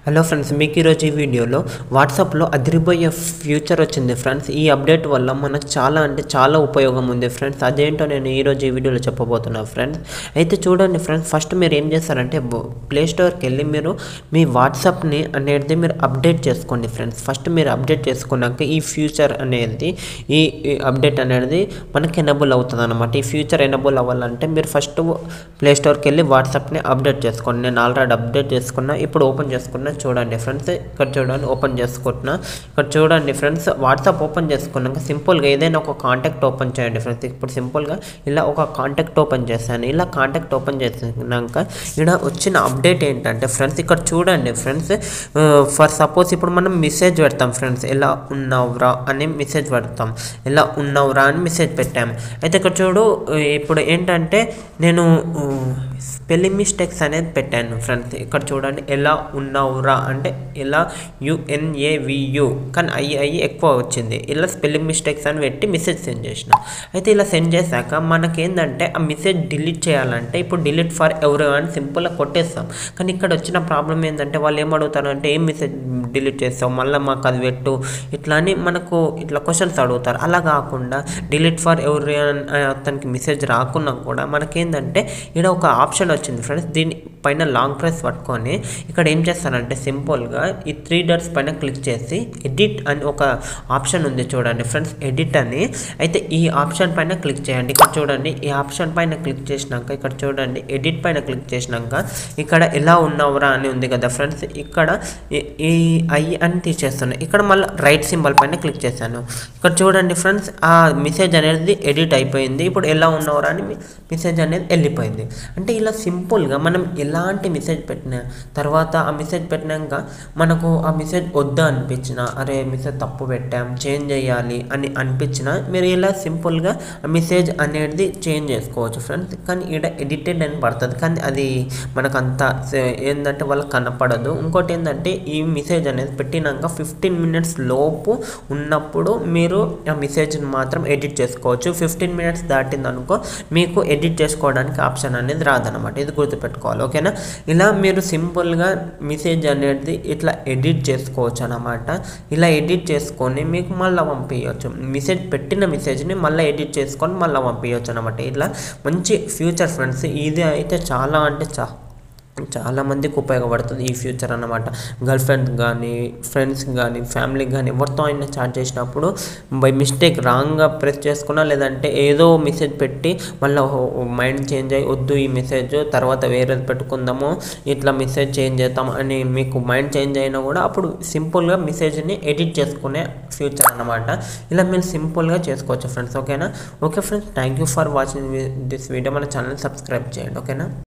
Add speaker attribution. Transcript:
Speaker 1: hello friends మీకు ఈరోజు ఈ వీడియోలో వాట్సాప్లో అదిరిపోయే ఫ్యూచర్ వచ్చింది ఫ్రెండ్స్ ఈ అప్డేట్ వల్ల మనకు చాలా అంటే చాలా ఉపయోగం ఉంది ఫ్రెండ్స్ అదేంటో నేను ఈరోజు ఈ వీడియోలో చెప్పబోతున్నాను ఫ్రెండ్స్ అయితే చూడండి ఫ్రెండ్స్ ఫస్ట్ మీరు ఏం చేస్తారంటే ప్లే స్టోర్కి వెళ్ళి మీరు మీ వాట్సాప్ని అనేది మీరు అప్డేట్ చేసుకోండి ఫ్రెండ్స్ ఫస్ట్ మీరు అప్డేట్ చేసుకున్నాక ఈ ఫ్యూచర్ అనేది ఈ ఈ అప్డేట్ అనేది మనకి ఎనబుల్ అవుతుంది అనమాట ఈ ఫ్యూచర్ ఎనబుల్ అవ్వాలంటే మీరు ఫస్ట్ ప్లే స్టోర్కి వెళ్ళి వాట్సాప్ని అప్డేట్ చేసుకోండి నేను ఆల్రెడీ అప్డేట్ చేసుకున్నా ఇప్పుడు ఓపెన్ చేసుకున్నా చూడండి ఫ్రెండ్స్ ఇక్కడ చూడండి ఓపెన్ చేసుకుంటున్నా ఇక్కడ చూడండి ఫ్రెండ్స్ వాట్సాప్ ఓపెన్ చేసుకున్నాక సింపుల్గా ఏదైనా ఒక కాంటాక్ట్ ఓపెన్ చేయండి ఫ్రెండ్స్ ఇప్పుడు సింపుల్గా ఇలా ఒక కాంటాక్ట్ ఓపెన్ చేశాను ఇలా కాంటాక్ట్ ఓపెన్ చేసినాక ఇక్కడ వచ్చిన అప్డేట్ ఏంటంటే ఫ్రెండ్స్ ఇక్కడ చూడండి ఫ్రెండ్స్ ఫర్ సపోజ్ ఇప్పుడు మనం మెసేజ్ పెడతాం ఫ్రెండ్స్ ఎలా ఉన్నావురా అని మెసేజ్ పెడతాం ఎలా ఉన్నావురా అని మెసేజ్ పెట్టాం అయితే ఇక్కడ చూడు ఇప్పుడు ఏంటంటే నేను స్పెల్లింగ్ మిస్టేక్స్ అనేది పెట్టాను ఫ్రెండ్స్ ఇక్కడ చూడండి ఎలా ఉన్నావురా అంటే ఎలా యుఎన్ఏవియు కానీ అయ్యి అయ్యి ఎక్కువ వచ్చింది ఇలా స్పెల్లింగ్ మిస్టేక్స్ అని పెట్టి మెసేజ్ సెండ్ చేసిన అయితే ఇలా సెండ్ చేశాక మనకేందంటే ఆ మెసేజ్ డిలీట్ చేయాలంటే ఇప్పుడు డిలీట్ ఫర్ ఎవరు అని సింపుల్గా కొట్టేస్తాం కానీ ఇక్కడ వచ్చిన ప్రాబ్లం ఏంటంటే వాళ్ళు ఏం అడుగుతారు అంటే ఏం మెసేజ్ డిలీట్ చేస్తావు మళ్ళీ మాకు అది పెట్టు ఇట్లా అని మనకు ఇట్లా క్వశ్చన్స్ అడుగుతారు అలా కాకుండా డిలీట్ ఫర్ ఎవరి అతనికి మెసేజ్ రాకున్నా కూడా మనకేందంటే ఇక్కడ ఒక ఆప్షన్ వచ్చింది ఫ్రెండ్స్ దీని పైన లాంగ్ ప్రెస్ పట్టుకొని ఇక్కడ ఏం చేస్తారంటే సింపుల్గా ఈ త్రీ డట్స్ పైన క్లిక్ చేసి ఎడిట్ అని ఒక ఆప్షన్ ఉంది చూడండి ఫ్రెండ్స్ ఎడిట్ అని అయితే ఈ ఆప్షన్ పైన క్లిక్ చేయండి ఇక్కడ చూడండి ఈ ఆప్షన్ పైన క్లిక్ చేసినాక ఇక్కడ చూడండి ఎడిట్ పైన క్లిక్ చేసినాక ఇక్కడ ఎలా ఉన్నావురా అని ఉంది కదా ఫ్రెండ్స్ ఇక్కడ ఈ ఐ అని తీసేస్తున్నాను ఇక్కడ మళ్ళీ రైట్ సింబల్ పైన క్లిక్ చేశాను ఇక్కడ చూడండి ఫ్రెండ్స్ ఆ మెసేజ్ అనేది ఎడిట్ అయిపోయింది ఇప్పుడు ఎలా ఉన్నావురా అని మెసేజ్ అనేది వెళ్ళిపోయింది అంటే ఇలా సింపుల్గా మనం ఎలాంటి మెసేజ్ పెట్టినా తర్వాత ఆ మెసేజ్ పెట్టినాక మనకు ఆ మెసేజ్ వద్దా అనిపించిన అరే మెసేజ్ తప్పు పెట్టాం చేంజ్ చేయాలి అని అనిపించిన మీరు ఇలా సింపుల్గా ఆ మెసేజ్ అనేది చేంజ్ చేసుకోవచ్చు ఫ్రెండ్స్ కానీ ఇక్కడ ఎడిటెడ్ అని పడుతుంది కానీ అది మనకు అంత ఏంటంటే వాళ్ళకి కనపడదు ఇంకోటి ఏంటంటే ఈ మెసేజ్ అనేది పెట్టినాక ఫిఫ్టీన్ మినిట్స్ లోపు ఉన్నప్పుడు మీరు ఆ మెసేజ్ని మాత్రం ఎడిట్ చేసుకోవచ్చు ఫిఫ్టీన్ మినిట్స్ దాటింది అనుకో మీకు ఎడిట్ చేసుకోవడానికి ఆప్షన్ అనేది రాదనమాట ఇది గుర్తుపెట్టుకోవాలి ఓకేనా ఇలా మీరు సింపుల్గా మెసేజ్ అనేది ఇట్లా ఎడిట్ చేసుకోవచ్చు అనమాట ఇలా ఎడిట్ చేసుకొని మీకు మళ్ళీ పంపించవచ్చు మెసేజ్ పెట్టిన మెసేజ్ని మళ్ళీ ఎడిట్ చేసుకొని మళ్ళీ పంపించవచ్చు అనమాట ఇట్లా మంచి ఫ్యూచర్ ఫ్రెండ్స్ ఇది అయితే చాలా అంటే చా చాలా మందికి ఉపయోగపడుతుంది ఈ ఫ్యూచర్ అన్నమాట గర్ల్ ఫ్రెండ్స్ కానీ ఫ్రెండ్స్ కానీ ఫ్యామిలీకి కానీ ఎవరితో అయినా చాట్ చేసినప్పుడు బై మిస్టేక్ రాంగ్గా ప్రెస్ చేసుకున్నా లేదంటే ఏదో మెసేజ్ పెట్టి మళ్ళీ మైండ్ చేంజ్ అయ్యి వద్దు ఈ మెసేజ్ తర్వాత వేరేది పెట్టుకుందాము ఇట్లా మెసేజ్ చేంజ్ చేద్దాం అని మీకు మైండ్ చేంజ్ అయినా కూడా అప్పుడు సింపుల్గా మెసేజ్ని ఎడిట్ చేసుకునే ఫ్యూచర్ అన్నమాట ఇలా మీరు సింపుల్గా చేసుకోవచ్చు ఫ్రెండ్స్ ఓకేనా okay friends thank you for watching this video మన ఛానల్ సబ్స్క్రైబ్ చేయండి ఓకేనా